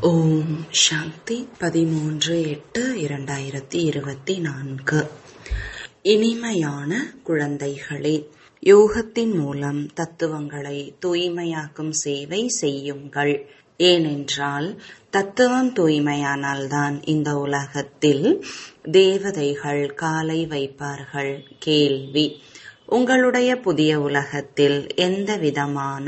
ஓம் சாந்தி பதிமூன்று எட்டு இரண்டாயிரத்தி இருபத்தி நான்கு இனிமையான குழந்தைகளே யோகத்தின் மூலம் தத்துவங்களை தூய்மையாக்கும் சேவை செய்யுங்கள் ஏனென்றால் தத்துவம் தூய்மையானால்தான் இந்த உலகத்தில் தேவதைகள் காலை வைப்பார்கள் கேள்வி உங்களுடைய புதிய உலகத்தில் எந்த விதமான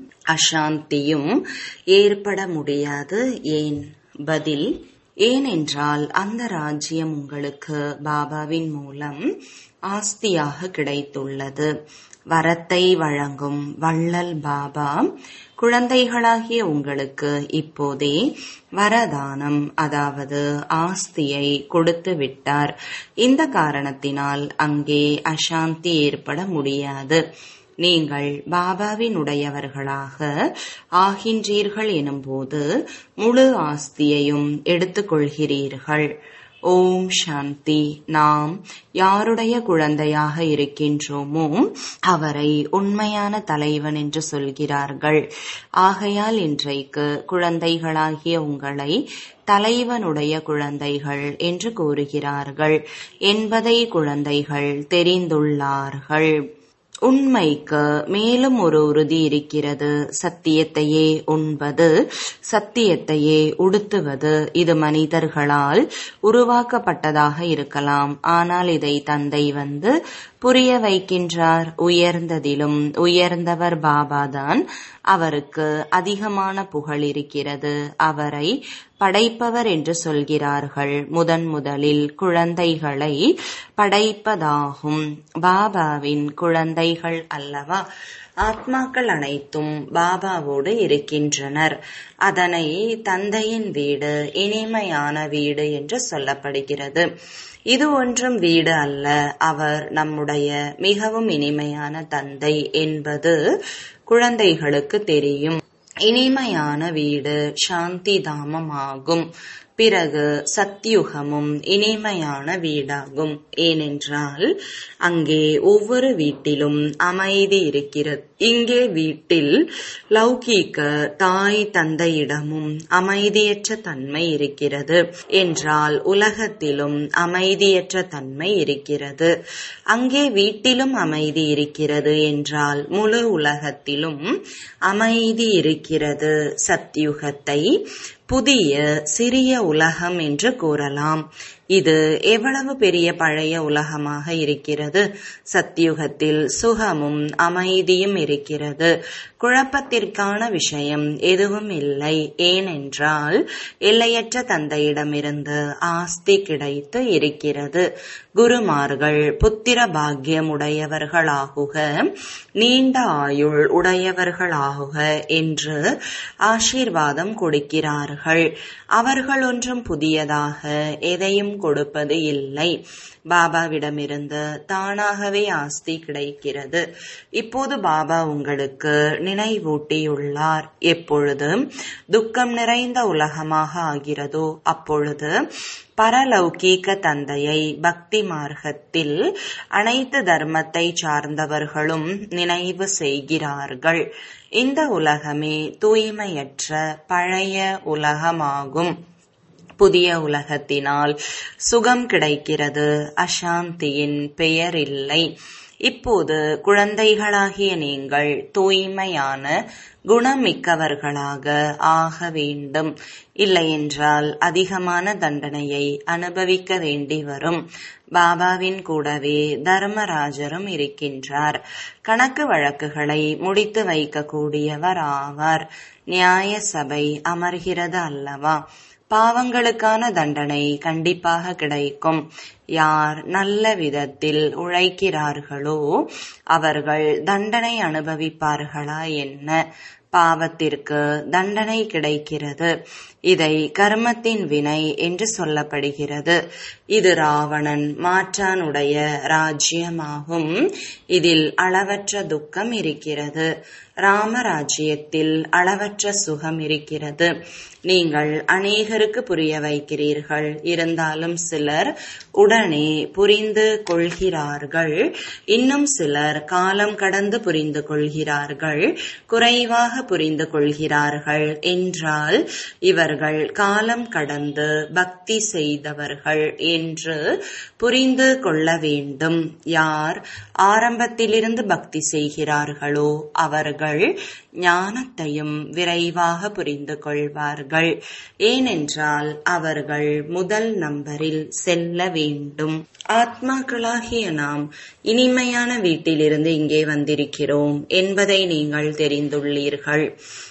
அசாந்தியும் ஏற்பட முடியாது ஏன் பதில் ஏனென்றால் அந்த ராஜ்யம் உங்களுக்கு பாபாவின் மூலம் ஆஸ்தியாக கிடைத்துள்ளது வரத்தை வழங்கும் வள்ளல் பாபா குழந்தைகளாகிய உங்களுக்கு இப்போதே வரதானம் அதாவது ஆஸ்தியை கொடுத்து விட்டார் இந்த காரணத்தினால் அங்கே அசாந்தி ஏற்பட முடியாது நீங்கள் பாபாவின் உடையவர்களாக ஆகின்றீர்கள் எனும்போது முழு ஆஸ்தியையும் எடுத்துக்கொள்கிறீர்கள் ஓம் சாந்தி நாம் யாருடைய குழந்தையாக இருக்கின்றோமோ அவரை உண்மையான தலைவன் என்று சொல்கிறார்கள் ஆகையால் இன்றைக்கு குழந்தைகளாகிய உங்களை தலைவனுடைய குழந்தைகள் என்று கூறுகிறார்கள் என்பதை குழந்தைகள் தெரிந்துள்ளார்கள் உண்மைக்கு மேலும் ஒரு உறுதி இருக்கிறது சத்தியத்தையே உண்பது சத்தியத்தையே உடுத்துவது இது மனிதர்களால் உருவாக்கப்பட்டதாக இருக்கலாம் ஆனால் இதை தந்தை வந்து புரிய வைக்கின்றார் உயர்ந்ததிலும் உயர்ந்தவர் பாபாதான் அவருக்கு அதிகமான புகழ் இருக்கிறது அவரை படைப்பவர் என்று சொல்கிறார்கள் முதன் முதலில் குழந்தைகளை படைப்பதாகும் பாபாவின் குழந்தைகள் அல்லவா ஆத்மாக்கள் அனைத்தும் பாபாவோடு இருக்கின்றனர் அதனை தந்தையின் வீடு இனிமையான வீடு என்று சொல்லப்படுகிறது இது ஒன்றும் வீடு அல்ல அவர் நம்முடைய மிகவும் இனிமையான தந்தை என்பது குழந்தைகளுக்கு தெரியும் இனிமையான வீடு சாந்தி தாமம் ஆகும் பிறகு சத்தியுகமும் இனிமையான வீடாகும் ஏனென்றால் அங்கே ஒவ்வொரு வீட்டிலும் அமைதி இருக்கிறது இங்கே வீட்டில் லௌகீக தாய் தந்தையிடமும் அமைதியற்ற தன்மை இருக்கிறது என்றால் உலகத்திலும் அமைதியற்ற தன்மை இருக்கிறது அங்கே வீட்டிலும் அமைதி இருக்கிறது என்றால் முழு உலகத்திலும் அமைதி இருக்கிறது சத்தியுகத்தை புதிய சிறிய உலகம் என்று கூறலாம் இது எவ்வளவு பெரிய பழைய உலகமாக இருக்கிறது சத்தியுகத்தில் சுகமும் அமைதியும் இருக்கிறது குழப்பத்திற்கான விஷயம் எதுவும் இல்லை ஏனென்றால் எல்லையற்ற தந்தையிடமிருந்து ஆஸ்தி கிடைத்து இருக்கிறது குருமார்கள் புத்திர பாக்கியம் உடையவர்களாகுக நீண்ட ஆயுள் உடையவர்களாகுக என்று ஆசீர்வாதம் கொடுக்கிறார்கள் அவர்கள் ஒன்றும் புதியதாக எதையும் கொடுப்பது இல்லை பாபாவிடமிருந்து தானாகவே ஆஸ்தி கிடைக்கிறது இப்போது பாபா உங்களுக்கு நினைவூட்டியுள்ளார் எப்பொழுது துக்கம் நிறைந்த உலகமாக ஆகிறதோ அப்பொழுது பரலௌகீக தந்தையை பக்தி மார்க்கத்தில் அனைத்து தர்மத்தை சார்ந்தவர்களும் நினைவு செய்கிறார்கள் இந்த உலகமே தூய்மையற்ற பழைய உலகமாகும் புதிய உலகத்தினால் சுகம் கிடைக்கிறது அசாந்தியின் பெயர் இல்லை இப்போது குழந்தைகளாகிய நீங்கள் தூய்மையான குணமிக்கவர்களாக ஆக வேண்டும் இல்லையென்றால் அதிகமான தண்டனையை அனுபவிக்க வேண்டி வரும் பாபாவின் கூடவே தர்மராஜரும் இருக்கின்றார் கணக்கு வழக்குகளை முடித்து வைக்கக்கூடியவர் ஆவார் நியாய சபை அமர்கிறது அல்லவா பாவங்களுக்கான தண்டனை கண்டிப்பாக கிடைக்கும் யார் நல்ல விதத்தில் உழைக்கிறார்களோ அவர்கள் தண்டனை அனுபவிப்பார்களா என்ன பாவத்திற்கு தண்டனை கிடைக்கிறது இதை கர்மத்தின் வினை என்று சொல்லப்படுகிறது இது ராவணன் மாற்றானுடைய ராஜ்யமாகும் இதில் அளவற்ற துக்கம் இருக்கிறது ராமராஜ்யத்தில் அளவற்ற சுகம் இருக்கிறது நீங்கள் அநேகருக்கு புரிய வைக்கிறீர்கள் இருந்தாலும் சிலர் உடனே புரிந்து கொள்கிறார்கள் இன்னும் சிலர் காலம் கடந்து புரிந்து கொள்கிறார்கள் குறைவாக புரிந்து கொள்கிறார்கள் என்றால் இவர்கள் காலம் கடந்து பக்தி செய்தவர்கள் என்று புரிந்து கொள்ள வேண்டும் யார் ஆரம்பத்திலிருந்து பக்தி செய்கிறார்களோ அவர்கள் ஞானத்தையும் விரைவாக புரிந்து கொள்வார்கள் ஏனென்றால் அவர்கள் முதல் நம்பரில் செல்ல வேண்டும் ஆத்மாக்களாகிய நாம் இனிமையான வீட்டிலிருந்து இங்கே வந்திருக்கிறோம் என்பதை நீங்கள் தெரிந்துள்ளீர்கள்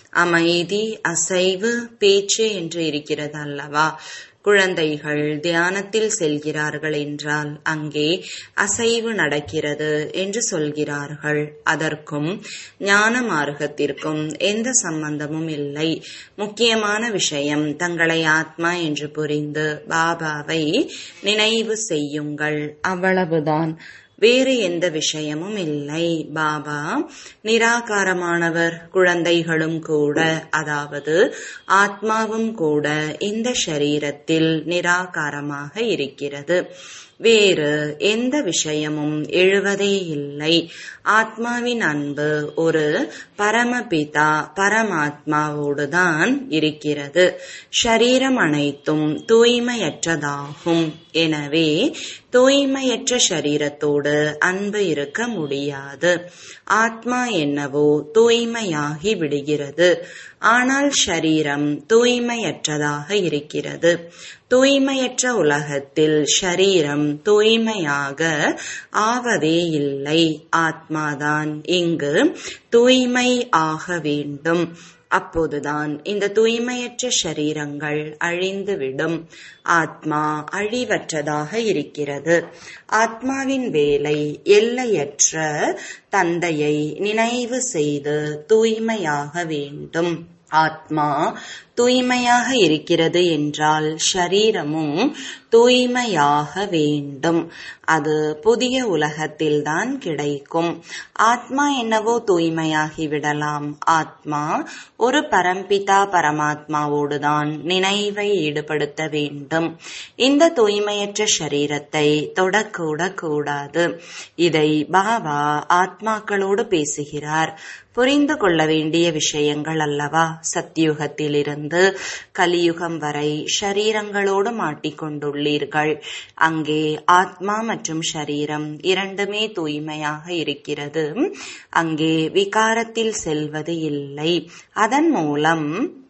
அமைதி அசைவு பேச்சு என்று இருக்கிறது அல்லவா குழந்தைகள் தியானத்தில் செல்கிறார்கள் என்றால் அங்கே அசைவு நடக்கிறது என்று சொல்கிறார்கள் அதற்கும் ஞான மார்க்கத்திற்கும் எந்த சம்பந்தமும் இல்லை முக்கியமான விஷயம் தங்களை ஆத்மா என்று புரிந்து பாபாவை நினைவு செய்யுங்கள் அவ்வளவுதான் வேறு எந்த விஷயமும் இல்லை பாபா நிராகாரமானவர் குழந்தைகளும் கூட அதாவது ஆத்மாவும் கூட இந்த ஷரீரத்தில் நிராகாரமாக இருக்கிறது வேறு எந்த விஷயமும் எழுவதே இல்லை ஆத்மாவின் அன்பு ஒரு பரமபிதா பரமாத்மாவோடுதான் இருக்கிறது ஷரீரம் அனைத்தும் தூய்மையற்றதாகும் எனவே தூய்மையற்ற ஷரீரத்தோடு அன்பு இருக்க முடியாது ஆத்மா என்னவோ தூய்மையாகி விடுகிறது ஆனால் ஷரீரம் தூய்மையற்றதாக இருக்கிறது தூய்மையற்ற உலகத்தில் ஷரீரம் தூய்மையாக ஆவதே இல்லை ஆத்மாதான் இங்கு தூய்மை ஆக வேண்டும் அப்போதுதான் இந்த தூய்மையற்ற ஷரீரங்கள் அழிந்துவிடும் ஆத்மா அழிவற்றதாக இருக்கிறது ஆத்மாவின் வேலை எல்லையற்ற தந்தையை நினைவு செய்து தூய்மையாக வேண்டும் ஆத்மா தூய்மையாக இருக்கிறது என்றால் ஷரீரமும் தூய்மையாக வேண்டும் அது புதிய உலகத்தில்தான் கிடைக்கும் ஆத்மா என்னவோ தூய்மையாகி விடலாம் ஆத்மா ஒரு பரம்பிதா பரமாத்மாவோடுதான் நினைவை ஈடுபடுத்த வேண்டும் இந்த தூய்மையற்ற ஷரீரத்தை தொடக்கூட கூடாது இதை பாபா ஆத்மாக்களோடு பேசுகிறார் புரிந்து கொள்ள வேண்டிய விஷயங்கள் அல்லவா சத்தியுகத்திலிருந்து கலியுகம் வரை ஷரீரங்களோடு மாட்டிக்கொண்டுள்ளீர்கள் அங்கே ஆத்மா மற்றும் ஷரீரம் இரண்டுமே தூய்மையாக இருக்கிறது அங்கே விகாரத்தில் செல்வது இல்லை அதன் மூலம்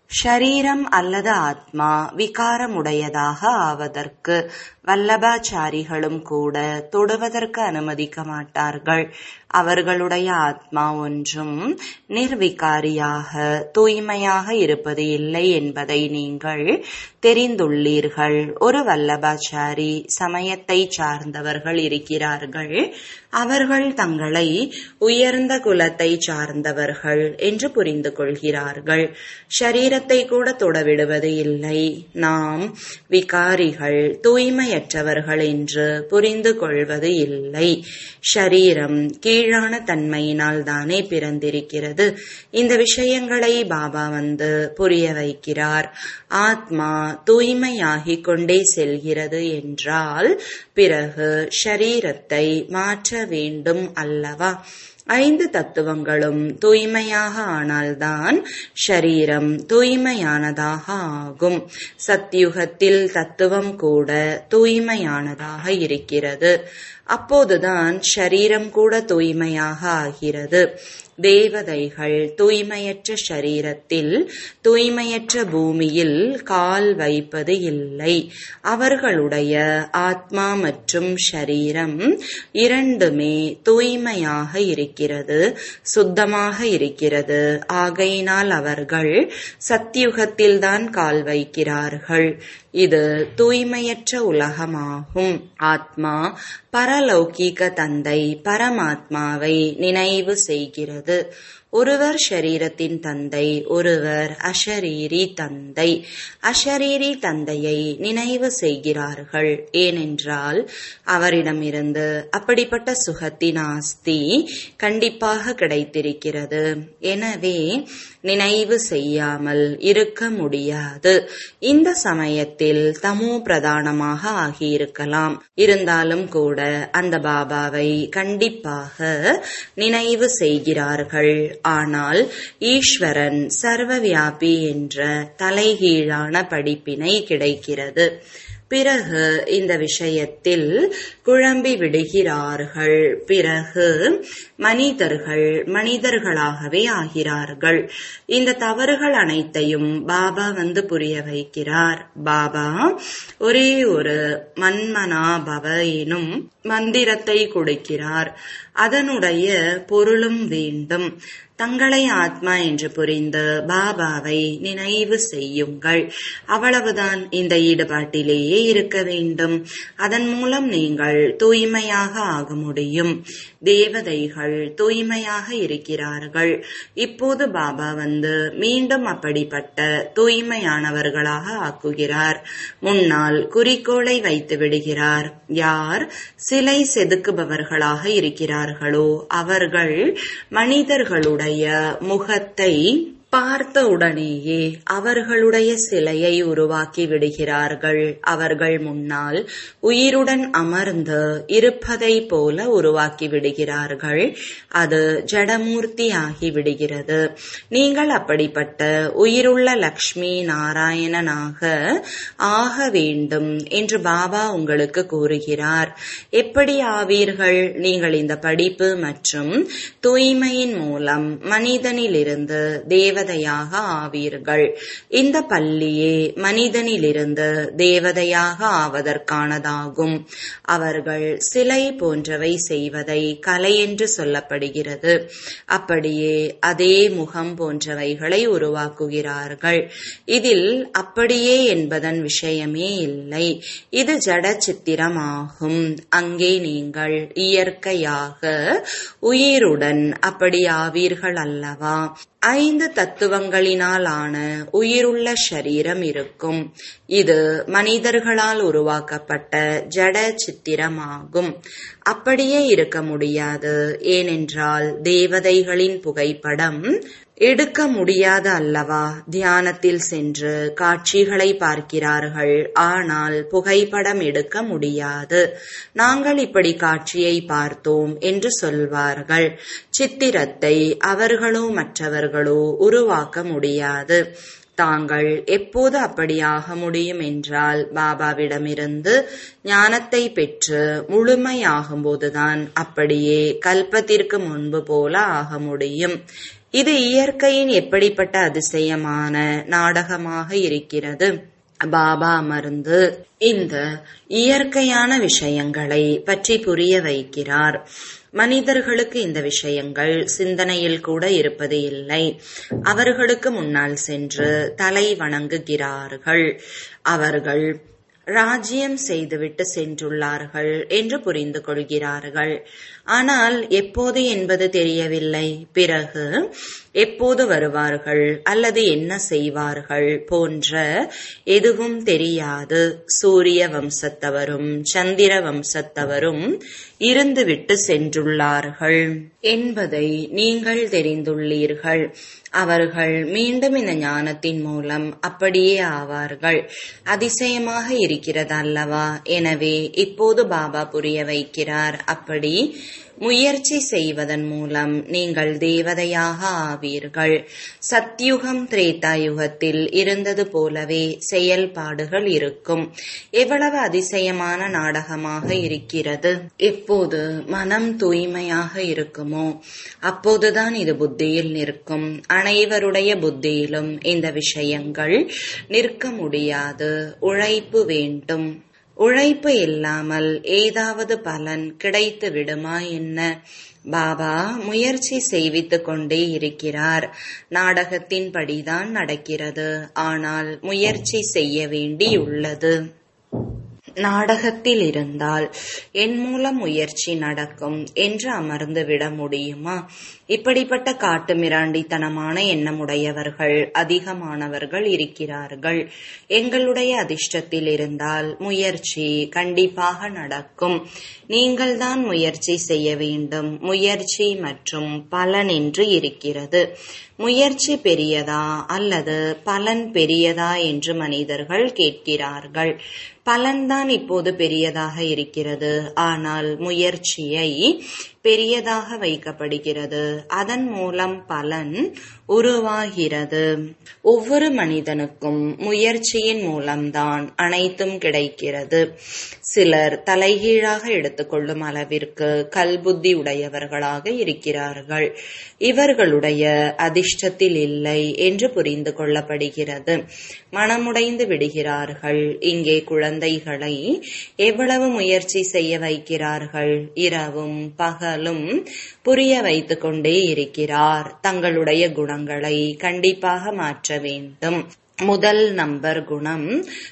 ஷரீரம் அல்லது ஆத்மா விகாரமுடையதாக ஆவதற்கு வல்லபாச்சாரிகளும் கூட தொடுவதற்கு அனுமதிக்க மாட்டார்கள் அவர்களுடைய ஆத்மா ஒன்றும் நிர்விகாரியாக தூய்மையாக இருப்பது இல்லை என்பதை நீங்கள் தெரிந்துள்ளீர்கள் ஒரு வல்லபாச்சாரி சமயத்தை சார்ந்தவர்கள் இருக்கிறார்கள் அவர்கள் தங்களை உயர்ந்த குலத்தை சார்ந்தவர்கள் என்று புரிந்து கொள்கிறார்கள் ஷரீரத்தை கூட தொடவிடுவது இல்லை நாம் விகாரிகள் தூய்மையற்றவர்கள் என்று புரிந்து கொள்வது இல்லை ஷரீரம் கீழான தன்மையினால் தானே பிறந்திருக்கிறது இந்த விஷயங்களை பாபா வந்து புரிய வைக்கிறார் ஆத்மா தூய்மையாகிக் கொண்டே செல்கிறது என்றால் பிறகு ஷரீரத்தை மாற்ற வேண்டும் அல்லவா ஐந்து தத்துவங்களும் தூய்மையாக ஆனால்தான் ஷரீரம் தூய்மையானதாக ஆகும் சத்தியுகத்தில் தத்துவம் கூட தூய்மையானதாக இருக்கிறது அப்போதுதான் ஷரீரம் கூட தூய்மையாக ஆகிறது தேவதைகள் தூய்மையற்ற ஷரீரத்தில் தூய்மையற்ற பூமியில் கால் வைப்பது இல்லை அவர்களுடைய ஆத்மா மற்றும் ஷரீரம் இரண்டுமே தூய்மையாக இருக்கிறது சுத்தமாக இருக்கிறது ஆகையினால் அவர்கள் சத்தியுகத்தில்தான் கால் வைக்கிறார்கள் இது தூய்மையற்ற உலகமாகும் ஆத்மா பரலௌகீக தந்தை பரமாத்மாவை நினைவு செய்கிறது ஒருவர் ஷரீரத்தின் தந்தை ஒருவர் அஷரீரி தந்தை அஷரீரி தந்தையை நினைவு செய்கிறார்கள் ஏனென்றால் அவரிடமிருந்து அப்படிப்பட்ட சுகத்தின் ஆஸ்தி கண்டிப்பாக கிடைத்திருக்கிறது எனவே நினைவு செய்யாமல் இருக்க முடியாது இந்த சமயத்தில் தமோ பிரதானமாக ஆகியிருக்கலாம் இருந்தாலும் கூட அந்த பாபாவை கண்டிப்பாக நினைவு செய்கிறார்கள் ஆனால் ஈஸ்வரன் சர்வவியாபி என்ற தலைகீழான படிப்பினை கிடைக்கிறது பிறகு இந்த விஷயத்தில் குழம்பி விடுகிறார்கள் பிறகு மனிதர்கள் மனிதர்களாகவே ஆகிறார்கள் இந்த தவறுகள் அனைத்தையும் பாபா வந்து புரிய வைக்கிறார் பாபா ஒரே ஒரு மன்மனா பவ எனும் மந்திரத்தை கொடுக்கிறார் அதனுடைய பொருளும் வேண்டும் தங்களை ஆத்மா என்று புரிந்து பாபாவை நினைவு செய்யுங்கள் அவ்வளவுதான் இந்த ஈடுபாட்டிலேயே இருக்க வேண்டும் அதன் மூலம் நீங்கள் தூய்மையாக ஆக முடியும் தேவதைகள் தூய்மையாக இருக்கிறார்கள் இப்போது பாபா வந்து மீண்டும் அப்படிப்பட்ட தூய்மையானவர்களாக ஆக்குகிறார் முன்னால் குறிக்கோளை வைத்து விடுகிறார் யார் சிலை செதுக்குபவர்களாக இருக்கிறார்களோ அவர்கள் மனிதர்களுடைய முகத்தை பார்த்த உடனேயே அவர்களுடைய சிலையை உருவாக்கி விடுகிறார்கள் அவர்கள் முன்னால் உயிருடன் அமர்ந்து இருப்பதை போல உருவாக்கி விடுகிறார்கள் அது ஜடமூர்த்தி ஆகி விடுகிறது நீங்கள் அப்படிப்பட்ட உயிருள்ள லக்ஷ்மி நாராயணனாக ஆக வேண்டும் என்று பாபா உங்களுக்கு கூறுகிறார் எப்படி ஆவீர்கள் நீங்கள் இந்த படிப்பு மற்றும் தூய்மையின் மூலம் மனிதனிலிருந்து தேவ தேவதையாக ஆவீர்கள் இந்த பள்ளியே மனிதனிலிருந்து தேவதையாக ஆவதற்கானதாகும் அவர்கள் சிலை போன்றவை செய்வதை கலை என்று சொல்லப்படுகிறது அப்படியே அதே முகம் போன்றவைகளை உருவாக்குகிறார்கள் இதில் அப்படியே என்பதன் விஷயமே இல்லை இது ஜட சித்திரமாகும் அங்கே நீங்கள் இயற்கையாக உயிருடன் அப்படி ஆவீர்கள் அல்லவா ஐந்து தத்துவங்களினால் ஆன உயிருள்ள சரீரம் இருக்கும் இது மனிதர்களால் உருவாக்கப்பட்ட ஜட சித்திரமாகும் அப்படியே இருக்க முடியாது ஏனென்றால் தேவதைகளின் புகைப்படம் எடுக்க முடியாது அல்லவா தியானத்தில் சென்று காட்சிகளை பார்க்கிறார்கள் ஆனால் புகைப்படம் எடுக்க முடியாது நாங்கள் இப்படி காட்சியை பார்த்தோம் என்று சொல்வார்கள் சித்திரத்தை அவர்களோ மற்றவர்களோ உருவாக்க முடியாது தாங்கள் எப்போது அப்படியாக முடியும் என்றால் பாபாவிடமிருந்து ஞானத்தை பெற்று முழுமையாகும்போதுதான் அப்படியே கல்பத்திற்கு முன்பு போல ஆக முடியும் இது இயற்கையின் எப்படிப்பட்ட அதிசயமான நாடகமாக இருக்கிறது பாபா அமர்ந்து இந்த இயற்கையான விஷயங்களை பற்றி புரிய வைக்கிறார் மனிதர்களுக்கு இந்த விஷயங்கள் சிந்தனையில் கூட இருப்பது இல்லை அவர்களுக்கு முன்னால் சென்று தலை வணங்குகிறார்கள் அவர்கள் ராஜ்யம் செய்துவிட்டு சென்றுள்ளார்கள் என்று புரிந்து கொள்கிறார்கள் ஆனால் எப்போது என்பது தெரியவில்லை பிறகு எப்போது வருவார்கள் அல்லது என்ன செய்வார்கள் போன்ற எதுவும் தெரியாது சூரிய வம்சத்தவரும் சந்திர வம்சத்தவரும் இருந்துவிட்டு சென்றுள்ளார்கள் என்பதை நீங்கள் தெரிந்துள்ளீர்கள் அவர்கள் மீண்டும் இந்த ஞானத்தின் மூலம் அப்படியே ஆவார்கள் அதிசயமாக இருக்கிறது அல்லவா எனவே இப்போது பாபா புரிய வைக்கிறார் அப்படி முயற்சி செய்வதன் மூலம் நீங்கள் தேவதையாக ஆவீர்கள் சத்யுகம் திரேதா யுகத்தில் இருந்தது போலவே செயல்பாடுகள் இருக்கும் எவ்வளவு அதிசயமான நாடகமாக இருக்கிறது எப்போது மனம் தூய்மையாக இருக்குமோ அப்போதுதான் இது புத்தியில் நிற்கும் அனைவருடைய புத்தியிலும் இந்த விஷயங்கள் நிற்க முடியாது உழைப்பு வேண்டும் உழைப்பு இல்லாமல் ஏதாவது பலன் கிடைத்து விடுமா என்ன பாபா முயற்சி செய்வித்துக் கொண்டே இருக்கிறார் நாடகத்தின்படிதான் நடக்கிறது ஆனால் முயற்சி செய்ய வேண்டியுள்ளது நாடகத்தில் இருந்தால் என் மூலம் முயற்சி நடக்கும் என்று அமர்ந்து விட முடியுமா இப்படிப்பட்ட காட்டு மிராண்டித்தனமான எண்ணமுடையவர்கள் அதிகமானவர்கள் இருக்கிறார்கள் எங்களுடைய அதிர்ஷ்டத்தில் இருந்தால் முயற்சி கண்டிப்பாக நடக்கும் நீங்கள்தான் முயற்சி செய்ய வேண்டும் முயற்சி மற்றும் பலன் என்று இருக்கிறது முயற்சி பெரியதா அல்லது பலன் பெரியதா என்று மனிதர்கள் கேட்கிறார்கள் பலன்தான் இப்போது பெரியதாக இருக்கிறது ஆனால் முயற்சியை பெரியதாக வைக்கப்படுகிறது அதன் மூலம் பலன் உருவாகிறது ஒவ்வொரு மனிதனுக்கும் முயற்சியின் மூலம்தான் அனைத்தும் கிடைக்கிறது சிலர் தலைகீழாக எடுத்துக்கொள்ளும் அளவிற்கு கல்புத்தி உடையவர்களாக இருக்கிறார்கள் இவர்களுடைய அதிர்ஷ்டத்தில் இல்லை என்று புரிந்து கொள்ளப்படுகிறது மனமுடைந்து விடுகிறார்கள் இங்கே குழந்தைகளை எவ்வளவு முயற்சி செய்ய வைக்கிறார்கள் இரவும் பகலும் புரிய வைத்துக் கொண்டே இருக்கிறார் தங்களுடைய குணங்களை கண்டிப்பாக மாற்ற வேண்டும் முதல் நம்பர் குணம்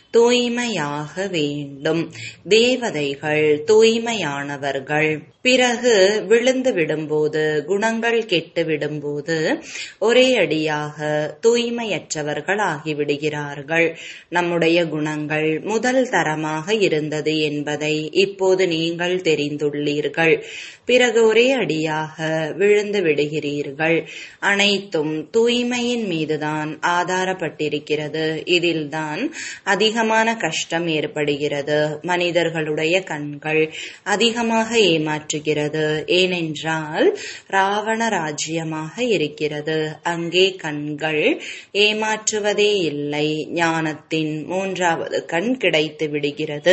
தூய்மையாக வேண்டும் தேவதைகள் தூய்மையானவர்கள் பிறகு விழுந்து விடும்போது குணங்கள் கெட்டு விடும்போது ஒரே அடியாக தூய்மையற்றவர்கள் ஆகிவிடுகிறார்கள் நம்முடைய குணங்கள் முதல் தரமாக இருந்தது என்பதை இப்போது நீங்கள் தெரிந்துள்ளீர்கள் பிறகு ஒரே அடியாக விழுந்து விடுகிறீர்கள் அனைத்தும் தூய்மையின் மீதுதான் ஆதாரப்பட்டிருக்கிறது இதில்தான் அதிகமான கஷ்டம் ஏற்படுகிறது மனிதர்களுடைய கண்கள் அதிகமாக ஏமாற்றுகிறது ஏனென்றால் ராவண ராஜ்யமாக இருக்கிறது அங்கே கண்கள் ஏமாற்றுவதே இல்லை ஞானத்தின் மூன்றாவது கண் கிடைத்து விடுகிறது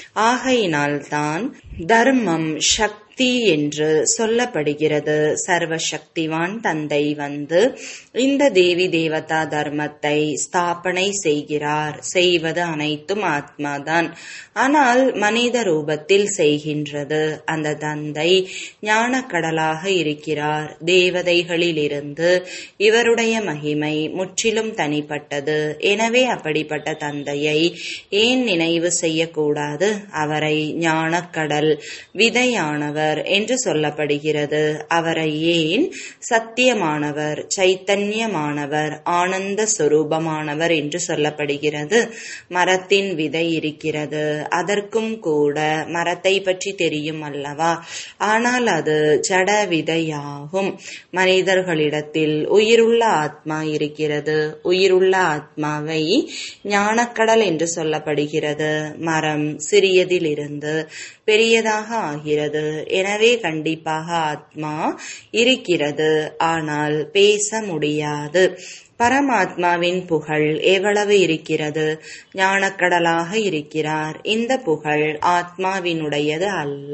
ஆகையினால்தான் தர்மம் சக்தி சக்தி என்று சொல்லப்படுகிறது சர்வசக்திவான் தந்தை வந்து இந்த தேவி தேவதா தர்மத்தை ஸ்தாபனை செய்கிறார் செய்வது அனைத்தும் ஆத்மாதான் ஆனால் மனித ரூபத்தில் செய்கின்றது அந்த தந்தை ஞானக்கடலாக இருக்கிறார் தேவதைகளிலிருந்து இவருடைய மகிமை முற்றிலும் தனிப்பட்டது எனவே அப்படிப்பட்ட தந்தையை ஏன் நினைவு செய்யக்கூடாது அவரை ஞானக்கடல் விதையானவர் உள்ளவர் என்று சொல்லப்படுகிறது அவரை ஏன் சத்தியமானவர் சைத்தன்யமானவர் ஆனந்த சொரூபமானவர் என்று சொல்லப்படுகிறது மரத்தின் விதை இருக்கிறது அதற்கும் கூட மரத்தை பற்றி தெரியும் அல்லவா ஆனால் அது ஜட விதையாகும் மனிதர்களிடத்தில் உயிருள்ள ஆத்மா இருக்கிறது உயிருள்ள ஆத்மாவை ஞானக்கடல் என்று சொல்லப்படுகிறது மரம் சிறியதிலிருந்து பெரியதாக ஆகிறது எனவே கண்டிப்பாக ஆத்மா இருக்கிறது ஆனால் பேச முடியாது பரமாத்மாவின் புகழ் எவ்வளவு இருக்கிறது ஞானக்கடலாக இருக்கிறார் இந்த புகழ் ஆத்மாவினுடையது அல்ல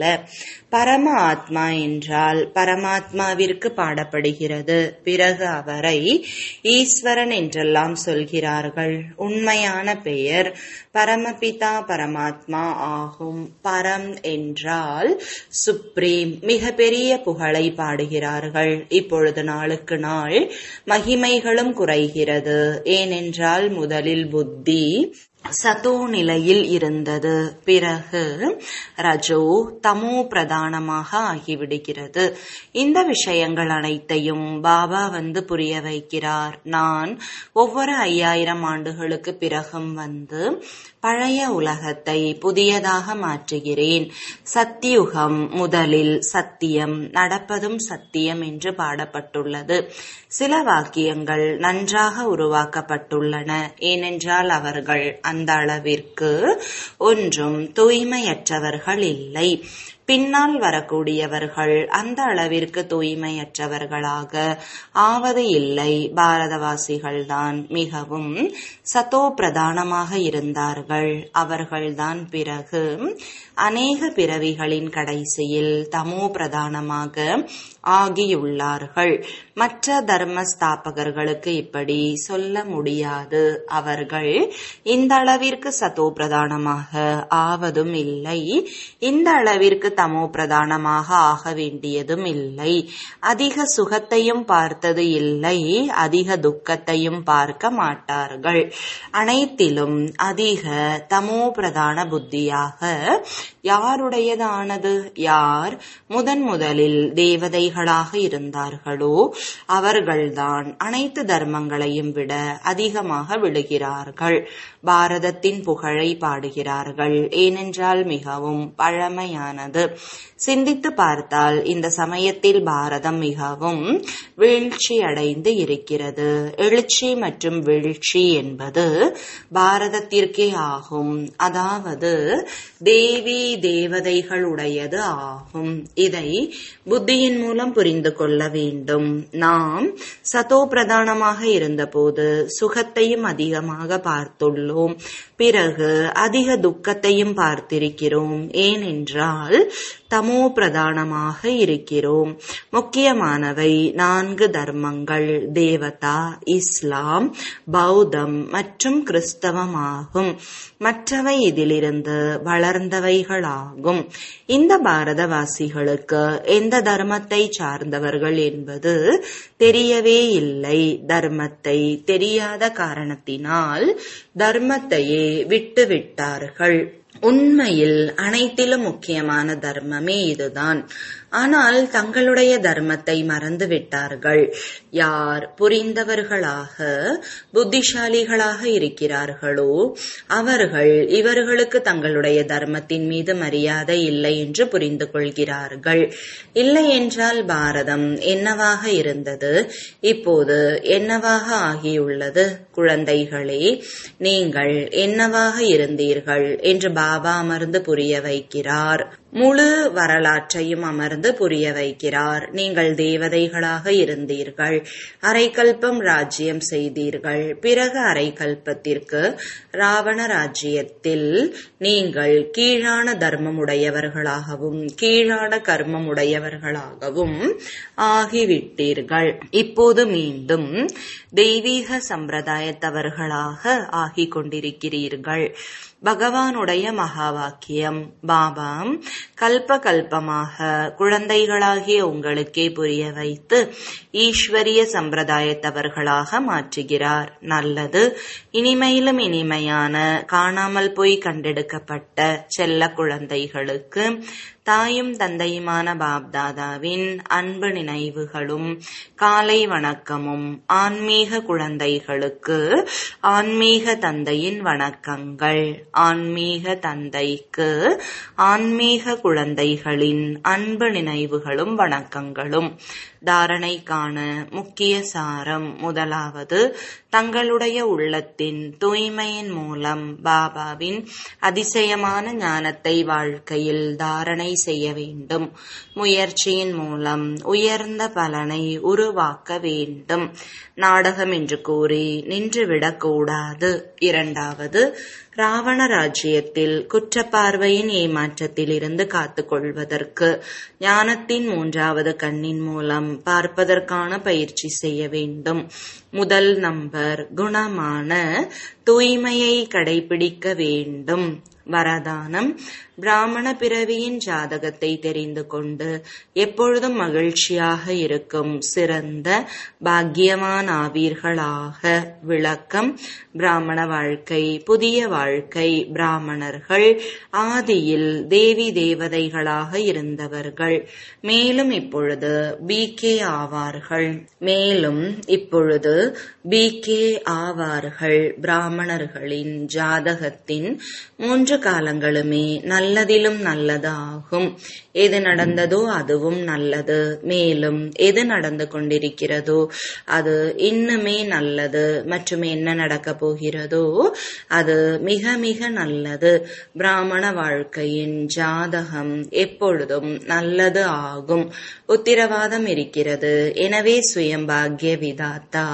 பரம ஆத்மா என்றால் பரமாத்மாவிற்கு பாடப்படுகிறது பிறகு அவரை ஈஸ்வரன் என்றெல்லாம் சொல்கிறார்கள் உண்மையான பெயர் பரமபிதா பரமாத்மா ஆகும் பரம் என்றால் சுப்ரீம் மிக பெரிய புகழை பாடுகிறார்கள் இப்பொழுது நாளுக்கு நாள் மகிமைகளும் குறைகிறது ஏனென்றால் முதலில் புத்தி சதோ நிலையில் இருந்தது பிறகு ரஜோ தமோ பிரதானமாக ஆகிவிடுகிறது இந்த விஷயங்கள் அனைத்தையும் பாபா வந்து புரிய வைக்கிறார் நான் ஒவ்வொரு ஐயாயிரம் ஆண்டுகளுக்கு பிறகும் வந்து பழைய உலகத்தை புதியதாக மாற்றுகிறேன் சத்தியுகம் முதலில் சத்தியம் நடப்பதும் சத்தியம் என்று பாடப்பட்டுள்ளது சில வாக்கியங்கள் நன்றாக உருவாக்கப்பட்டுள்ளன ஏனென்றால் அவர்கள் அந்த அளவிற்கு ஒன்றும் தூய்மையற்றவர்கள் இல்லை பின்னால் வரக்கூடியவர்கள் அந்த அளவிற்கு தூய்மையற்றவர்களாக ஆவது இல்லை பாரதவாசிகள்தான் மிகவும் சத்தோ பிரதானமாக இருந்தார்கள் அவர்கள்தான் பிறகு அநேக பிறவிகளின் கடைசியில் தமோ பிரதானமாக ஆகியுள்ளார்கள் மற்ற தர்ம ஸ்தாபகர்களுக்கு இப்படி சொல்ல முடியாது அவர்கள் இந்த அளவிற்கு சத்தோ பிரதானமாக ஆவதும் இல்லை இந்த அளவிற்கு தமோ பிரதானமாக ஆக வேண்டியதும் இல்லை அதிக சுகத்தையும் பார்த்தது இல்லை அதிக துக்கத்தையும் பார்க்க மாட்டார்கள் அனைத்திலும் அதிக தமோ பிரதான புத்தியாக யாருடையதானது யார் முதன் முதலில் தேவதைகளாக இருந்தார்களோ அவர்கள்தான் அனைத்து தர்மங்களையும் விட அதிகமாக விழுகிறார்கள் பாரதத்தின் புகழை பாடுகிறார்கள் ஏனென்றால் மிகவும் பழமையானது சிந்தித்து பார்த்தால் இந்த சமயத்தில் பாரதம் மிகவும் வீழ்ச்சி அடைந்து இருக்கிறது எழுச்சி மற்றும் வீழ்ச்சி என்பது பாரதத்திற்கே ஆகும் அதாவது தேவி தேவதைகளுடையது ஆகும் இதை புத்தியின் மூலம் புரிந்து கொள்ள வேண்டும் நாம் சதோ பிரதானமாக இருந்தபோது சுகத்தையும் அதிகமாக பார்த்துள்ளோம் பிறகு அதிக துக்கத்தையும் பார்த்திருக்கிறோம் ஏனென்றால் தமோ பிரதானமாக இருக்கிறோம் முக்கியமானவை நான்கு தர்மங்கள் தேவதா இஸ்லாம் பௌத்தம் மற்றும் கிறிஸ்தவம் ஆகும் மற்றவை இதிலிருந்து வளர்ந்தவைகளாகும் இந்த பாரதவாசிகளுக்கு எந்த தர்மத்தை சார்ந்தவர்கள் என்பது தெரியவே இல்லை தர்மத்தை தெரியாத காரணத்தினால் தர்மத்தையே விட்டு விட்டார்கள் உண்மையில் அனைத்திலும் முக்கியமான தர்மமே இதுதான் ஆனால் தங்களுடைய தர்மத்தை மறந்து விட்டார்கள் யார் புரிந்தவர்களாக புத்திசாலிகளாக இருக்கிறார்களோ அவர்கள் இவர்களுக்கு தங்களுடைய தர்மத்தின் மீது மரியாதை இல்லை என்று புரிந்து கொள்கிறார்கள் இல்லை என்றால் பாரதம் என்னவாக இருந்தது இப்போது என்னவாக ஆகியுள்ளது குழந்தைகளே நீங்கள் என்னவாக இருந்தீர்கள் என்று பாபா அமர்ந்து புரிய வைக்கிறார் முழு வரலாற்றையும் அமர்ந்து புரிய வைக்கிறார் நீங்கள் தேவதைகளாக இருந்தீர்கள் அரைக்கல்பம் ராஜ்யம் செய்தீர்கள் பிறகு அரைக்கல்பத்திற்கு ராவண ராஜ்யத்தில் நீங்கள் கீழான தர்மமுடையவர்களாகவும் கீழான கர்மமுடையவர்களாகவும் ஆகிவிட்டீர்கள் இப்போது மீண்டும் தெய்வீக சம்பிரதாயத்தவர்களாக ஆகிக் கொண்டிருக்கிறீர்கள் பகவானுடைய மகா வாக்கியம் பாபா கல்ப கல்பமாக குழந்தைகளாகிய உங்களுக்கே புரிய வைத்து ஈஸ்வரிய சம்பிரதாயத்தவர்களாக மாற்றுகிறார் நல்லது இனிமையிலும் இனிமையான காணாமல் போய் கண்டெடுக்கப்பட்ட செல்ல குழந்தைகளுக்கு தாயும் தந்தையுமான பாப்தாதாவின் அன்பு நினைவுகளும் காலை வணக்கமும் ஆன்மீக குழந்தைகளுக்கு ஆன்மீக தந்தையின் வணக்கங்கள் ஆன்மீக தந்தைக்கு ஆன்மீக குழந்தைகளின் அன்பு நினைவுகளும் வணக்கங்களும் தாரணைக்கான முக்கிய சாரம் முதலாவது தங்களுடைய உள்ளத்தின் தூய்மையின் மூலம் பாபாவின் அதிசயமான ஞானத்தை வாழ்க்கையில் தாரணை செய்ய வேண்டும் முயற்சியின் மூலம் உயர்ந்த பலனை உருவாக்க வேண்டும் நாடகம் என்று கூறி நின்றுவிடக்கூடாது இரண்டாவது ராவண ராஜ்யத்தில் குற்றப்பார்வையின் ஏமாற்றத்திலிருந்து காத்துக்கொள்வதற்கு ஞானத்தின் மூன்றாவது கண்ணின் மூலம் பார்ப்பதற்கான பயிற்சி செய்ய வேண்டும் முதல் நம்பர் குணமான தூய்மையை கடைபிடிக்க வேண்டும் வரதானம் பிராமண பிறவியின் ஜாதகத்தை தெரிந்து கொண்டு எப்பொழுதும் மகிழ்ச்சியாக இருக்கும் சிறந்த பாக்கியமான ஆவீர்களாக விளக்கம் பிராமண வாழ்க்கை புதிய வாழ்க்கை பிராமணர்கள் ஆதியில் தேவி தேவதைகளாக இருந்தவர்கள் மேலும் இப்பொழுது பிகே ஆவார்கள் மேலும் இப்பொழுது பிகே ஆவார்கள் பிராமணர்களின் ஜாதகத்தின் மூன்று காலங்களுமே நல்லதிலும் நல்லது ஆகும் எது நடந்ததோ அதுவும் நல்லது மேலும் எது நடந்து கொண்டிருக்கிறதோ அது இன்னுமே நல்லது மற்றும் என்ன நடக்கப் போகிறதோ அது மிக மிக நல்லது பிராமண வாழ்க்கையின் ஜாதகம் எப்பொழுதும் நல்லது ஆகும் உத்திரவாதம் இருக்கிறது எனவே சுயம் பாக்ய விதாத்தா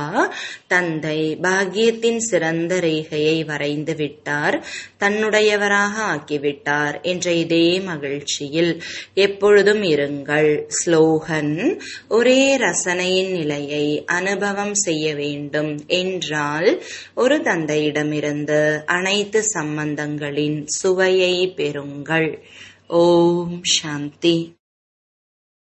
தந்தை பாக்கியத்தின் சிறந்த ரேகையை வரைந்து விட்டார் தன்னுடையவராக ஆக்கிவிட்டார் என்ற இதே மகிழ்ச்சியில் எப்பொழுதும் இருங்கள் ஸ்லோகன் ஒரே ரசனையின் நிலையை அனுபவம் செய்ய வேண்டும் என்றால் ஒரு தந்தையிடமிருந்து அனைத்து சம்பந்தங்களின் சுவையை பெறுங்கள் ஓம் சாந்தி